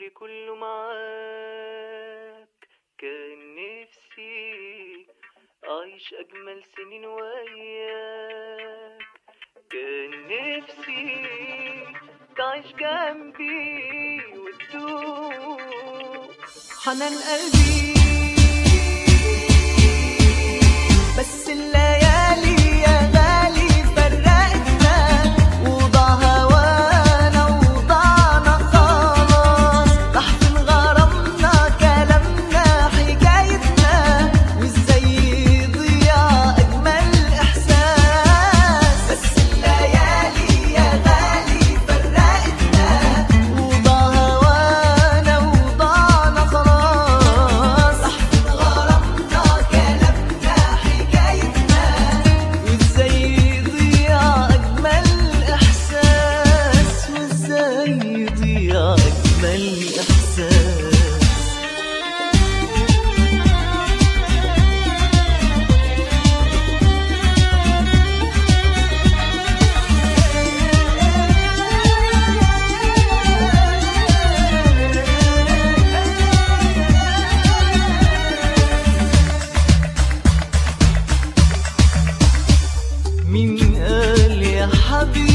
عمري كله معاك كان نفسي أعيش أجمل سنين وياك كان نفسي تعيش جنبي وتدوق حنان قلبي بس الليالي يا غالي فرقتنا وضع هوانا وضعنا خلاص راح فين غرامنا كلامنا حكايتنا وازاي يضيع اجمل احساس بس الليالي يا غالي فرقتنا وضع هوانا وضعنا خلاص راح فين غرامنا كلامنا حكايتنا وازاي يضيع اجمل احساس وازاي يضيع اجمل احساس مين قال يا حبيبي